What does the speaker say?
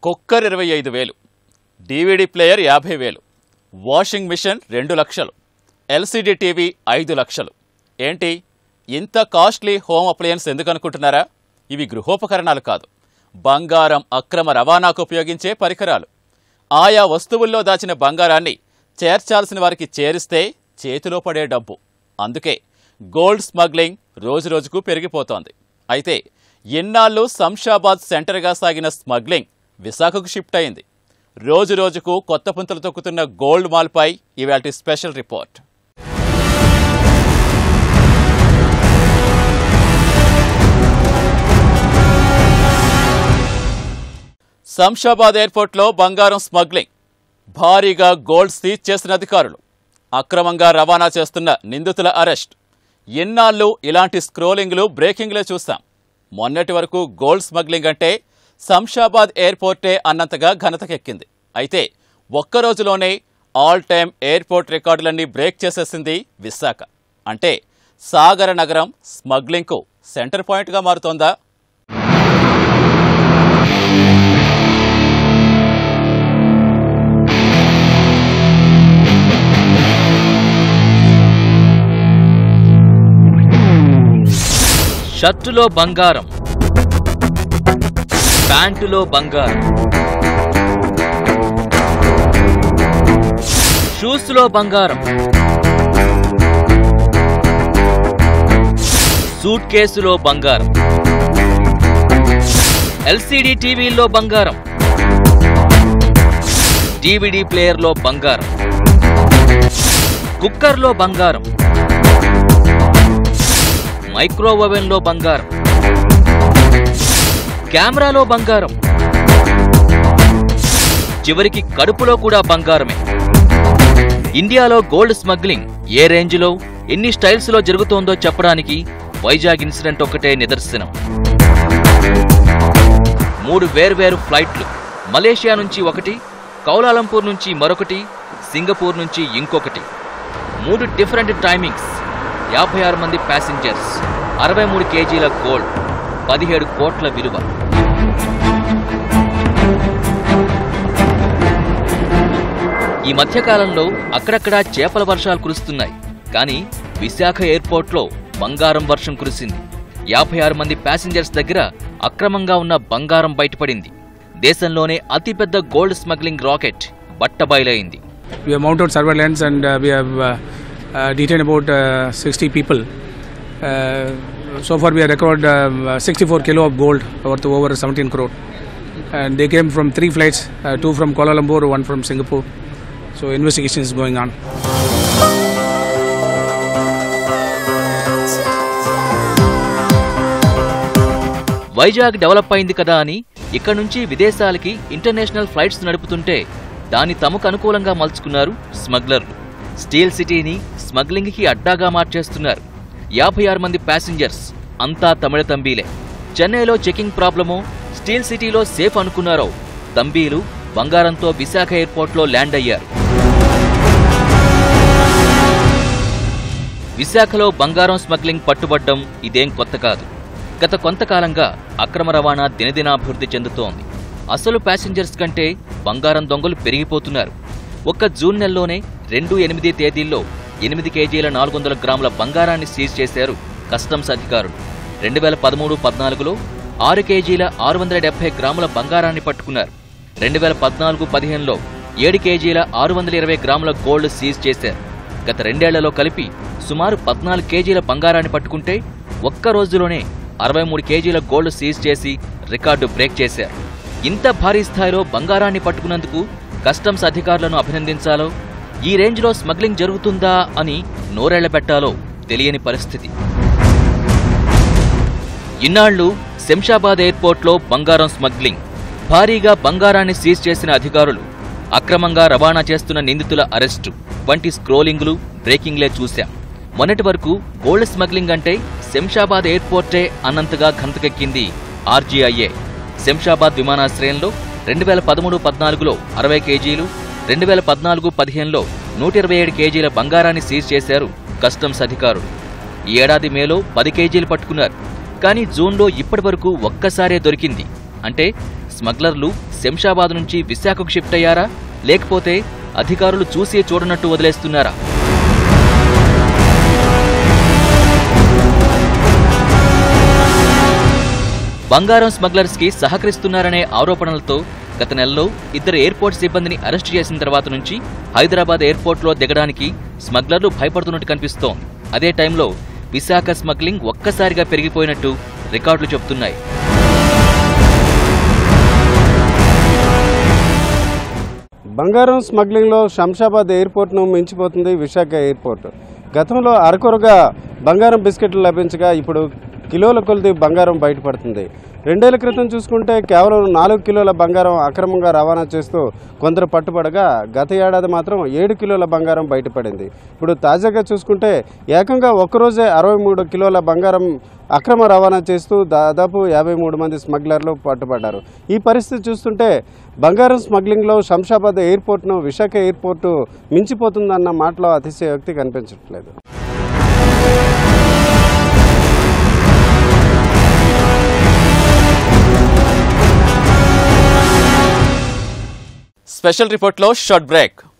Cooker ఇరవై ఐదు వేలు డీవీడీ ప్లేయర్ యాభై వేలు వాషింగ్ మిషన్ రెండు లక్షలు ఎల్సీడీ టీవీ ఐదు లక్షలు ఏంటి ఇంత కాస్ట్లీ హోమ్ అప్లయన్స్ ఎందుకు అనుకుంటున్నారా ఇవి గృహోపకరణాలు కాదు బంగారం అక్రమ రవాణాకు ఉపయోగించే పరికరాలు ఆయా వస్తువుల్లో దాచిన బంగారాన్ని చేర్చాల్సిన వారికి చేరిస్తే చేతిలో పడే డబ్బు అందుకే గోల్డ్ స్మగ్లింగ్ రోజురోజుకు పెరిగిపోతోంది అయితే ఎన్నాళ్ళు శంషాబాద్ సెంటర్గా సాగిన స్మగ్లింగ్ విశాఖకు షిఫ్ట్ అయింది రోజు రోజుకు కొత్త పుంతలు తొక్కుతున్న గోల్డ్ మాల్పై ఇవాటి స్పెషల్ రిపోర్ట్ శంషాబాద్ ఎయిర్పోర్ట్లో బంగారం స్మగ్లింగ్ భారీగా గోల్డ్ సీజ్ చేసిన అధికారులు అక్రమంగా రవాణా చేస్తున్న నిందితుల అరెస్ట్ ఎన్నాళ్ళు ఇలాంటి స్క్రోలింగ్లు బ్రేకింగ్లే చూసాం మొన్నటి వరకు గోల్డ్ స్మగ్లింగ్ అంటే శంషాబాద్ ఎయిర్పోర్టే అన్నంతగా ఘనతకెక్కింది అయితే ఒక్క రోజులోనే ఆల్ టైమ్ ఎయిర్పోర్ట్ రికార్డులన్నీ బ్రేక్ చేసేసింది విశాఖ అంటే సాగర నగరం స్మగ్లింగ్కు సెంటర్ పాయింట్గా మారుతోందా షర్టులో బంగారం ప్యాంటులో బంగారం షూస్లో బంగారం సూట్ కేసులో బంగారం ఎల్సిడి టీవీల్లో బంగారం డివిడి ప్లేయర్లో బంగారం కుక్కర్లో బంగారం మైక్రో ఓవెన్లో బంగారం కెమెరాలో బంగారం చివరికి కడుపులో కూడా బంగారమే ఇండియాలో గోల్డ్ స్మగ్లింగ్ ఏ రేంజ్లో ఎన్ని స్టైల్స్లో జరుగుతోందో చెప్పడానికి వైజాగ్ ఇన్సిడెంట్ ఒకటే నిదర్శనం మూడు వేర్వేరు ఫ్లైట్లు మలేషియా నుంచి ఒకటి కౌలాలంపూర్ నుంచి మరొకటి సింగపూర్ నుంచి ఇంకొకటి మూడు డిఫరెంట్ టైమింగ్స్ యాభై ఆరు మంది ప్యాసింజర్స్ అరవై మూడు కేజీల గోల్డ్ పదిహేడు కోట్ల విలువ ఈ మధ్యకాలంలో అక్కడక్కడా చేపల వర్షాలు కురుస్తున్నాయి కానీ విశాఖ ఎయిర్పోర్ట్లో బంగారం వర్షం కురిసింది యాభై ఆరు మంది ప్యాసింజర్స్ దగ్గర అక్రమంగా ఉన్న బంగారం బయటపడింది దేశంలోనే అతిపెద్ద గోల్డ్ స్మగ్లింగ్ రాకెట్ బట్టబయలైంది We have mounted surveillance and uh, we have uh, uh, detained about uh, 60 people. Uh, so far, we have recorded um, uh, 64 kilo of gold worth over 17 crore. And they came from three flights, uh, two from Kuala Lumpur, one from Singapore. So investigation is going on. Vizag develop అయింది కదా అని ఇక్కడ నుంచి విదేశాలకి international flights నడుపుతుంటే దాన్ని తమకు అనుకూలంగా మలుచుకున్నారు స్మగ్లర్లు స్టీల్ సిటీని స్మగ్లింగ్కి అడ్డాగా మార్చేస్తున్నారు యాభై ఆరు మంది ప్యాసింజర్స్ అంతా తమిళ తంబీలే చెన్నైలో చెకింగ్ ప్రాబ్లమో స్టీల్ సిటీలో సేఫ్ అనుకున్నారో తంబీలు బంగారంతో విశాఖ ఎయిర్పోర్ట్లో ల్యాండ్ అయ్యారు విశాఖలో బంగారం స్మగ్లింగ్ పట్టుబడ్డం ఇదేం కొత్త కాదు గత కొంతకాలంగా అక్రమ రవాణా దినదినాభివృద్ధి చెందుతోంది అసలు ప్యాసింజర్స్ కంటే బంగారం దొంగలు పెరిగిపోతున్నారు ఒక్క జూన్ నెలలోనే రెండు ఎనిమిది తేదీల్లో ఎనిమిది కేజీల నాలుగు వందల గ్రాముల బంగారాన్ని సీజ్ చేశారు కస్టమ్స్ అధికారులు రెండు వేల పదమూడు పద్నాలుగులో ఆరు కేజీల ఆరు వందల డెబ్బై గ్రాముల బంగారాన్ని పట్టుకున్నారు రెండు వేల పద్నాలుగు పదిహేనులో ఏడు కేజీల ఆరు వందల ఇరవై గ్రాముల గోల్డ్ సీజ్ చేశారు గత రెండేళ్లలో కలిపి సుమారు పద్నాలుగు కేజీల బంగారాన్ని పట్టుకుంటే ఒక్క రోజులోనే అరవై మూడు కేజీల గోల్డ్ సీజ్ చేసి రికార్డు బ్రేక్ చేశారు ఇంత భారీ స్థాయిలో బంగారాన్ని పట్టుకున్నందుకు కస్టమ్స్ అధికారులను అభినందించాలో ఈ రేంజ్లో స్మగ్లింగ్ జరుగుతుందా అని నోరెళ్లబెట్టాలో తెలియని పరిస్థితి ఇన్నాళ్లు శంషాబాద్ ఎయిర్పోర్ట్లో బంగారం స్మగ్లింగ్ భారీగా బంగారాన్ని సీజ్ చేసిన అధికారులు అక్రమంగా రవాణా చేస్తున్న నిందితుల అరెస్టు వంటి స్క్రోలింగ్లు బ్రేకింగ్లే చూశాం మొన్నటి వరకు గోల్డ్ స్మగ్లింగ్ అంటే శంషాబాద్ ఎయిర్పోర్టే అన్నంతగా ఘనతకెక్కింది ఆర్జీఐఏ శంషాబాద్ విమానాశ్రయంలో రెండు వేల పదమూడు పద్నాలుగులో అరవై కేజీలు రెండు వేల పద్నాలుగు పదిహేనులో నూట ఇరవై ఏడు కేజీల బంగారాన్ని సీజ్ చేశారు కస్టమ్స్ అధికారులు ఈ ఏడాది మేలో పది కేజీలు పట్టుకున్నారు కానీ జూన్లో ఇప్పటివరకు ఒక్కసారే దొరికింది అంటే స్మగ్లర్లు శంషాబాద్ నుంచి విశాఖకు షిఫ్ట్ అయ్యారా లేకపోతే అధికారులు చూసి చూడనట్టు వదిలేస్తున్నారా బంగారం స్మగ్లర్స్ కి సహకరిస్తున్నారనే ఆరోపణలతో గత నెలలో ఇద్దరు ఎయిర్పోర్ట్ సిబ్బందిని అరెస్టు చేసిన తర్వాత నుంచి హైదరాబాద్ ఎయిర్పోర్ట్లో దిగడానికి స్మగ్లర్లు భయపడుతున్నట్టు కనిపిస్తోంది అదే టైంలో విశాఖ స్మగ్లింగ్ ఒక్కసారిగా పెరిగిపోయినట్టు రికార్డులు చెబుతున్నాయి బంగారం స్మగ్లింగ్లో శంషాబాద్ ఎయిర్పోర్ట్ను మించిపోతుంది విశాఖ ఎయిర్పోర్ట్ గతంలో అరకొరగా బంగారం బిస్కెట్లు లభించగా ఇప్పుడు కిలోల కొలది బంగారం బయటపడుతుంది రెండేళ్ల క్రితం చూసుకుంటే కేవలం నాలుగు కిలోల బంగారం అక్రమంగా రవాణా చేస్తూ కొందరు పట్టుబడగా గత ఏడాది మాత్రం ఏడు కిలోల బంగారం బయటపడింది ఇప్పుడు తాజాగా చూసుకుంటే ఏకంగా ఒక్కరోజే అరవై మూడు కిలోల బంగారం అక్రమ రవాణా చేస్తూ దాదాపు యాభై మూడు మంది స్మగ్లర్లు పట్టుబడ్డారు ఈ పరిస్థితి చూస్తుంటే బంగారం స్మగ్లింగ్లో శంషాబాద్ ఎయిర్పోర్ట్ను విశాఖ ఎయిర్పోర్టు మించిపోతుందన్న మాటలో అతిశయోక్తి కనిపించట్లేదు స్పెషల్ రిపోర్ట్లో షార్ట్ బ్రేక్